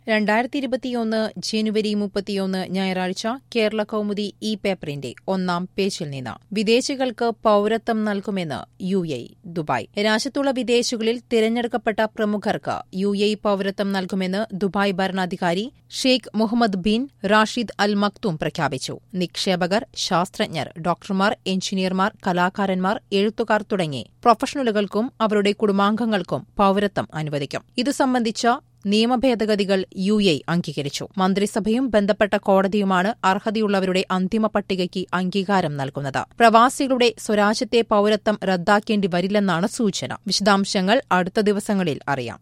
രണ്ടായിരത്തി ഇരുപത്തിയൊന്ന് ജനുവരി മുപ്പത്തിയൊന്ന് ഞായറാഴ്ച കേരള കൗമുദി ഇ പേപ്പറിന്റെ ഒന്നാം പേജിൽ നിന്ന് വിദേശികൾക്ക് പൌരത്വം നൽകുമെന്ന് യു എ ദുബായ് രാജ്യത്തുള്ള വിദേശികളിൽ തിരഞ്ഞെടുക്കപ്പെട്ട പ്രമുഖർക്ക് യു എ പൌരത്വം നൽകുമെന്ന് ദുബായ് ഭരണാധികാരി Sheikh Mohammed bin Rashid Al Maktoum പ്രഖ്യാപിച്ചു നിക്ഷേപകർ ശാസ്ത്രജ്ഞർ ഡോക്ടർമാർ എഞ്ചിനീയർമാർ കലാകാരന്മാർ എഴുത്തുകാർ തുടങ്ങി പ്രൊഫഷണലുകൾക്കും അവരുടെ കുടുംബാംഗങ്ങൾക്കും പൌരത്വം അനുവദിക്കും ഇതു സംബന്ധിച്ച നിയമഭേദഗതികൾ യു എ അംഗീകരിച്ചു മന്ത്രിസഭയും ബന്ധപ്പെട്ട കോടതിയുമാണ് അർഹതയുള്ളവരുടെ അന്തിമ പട്ടികയ്ക്ക് അംഗീകാരം നൽകുന്നത് പ്രവാസികളുടെ സ്വരാജ്യത്തെ പൌരത്വം റദ്ദാക്കേണ്ടി വരില്ലെന്നാണ് സൂചന വിശദാംശങ്ങൾ അടുത്ത ദിവസങ്ങളിൽ അറിയാം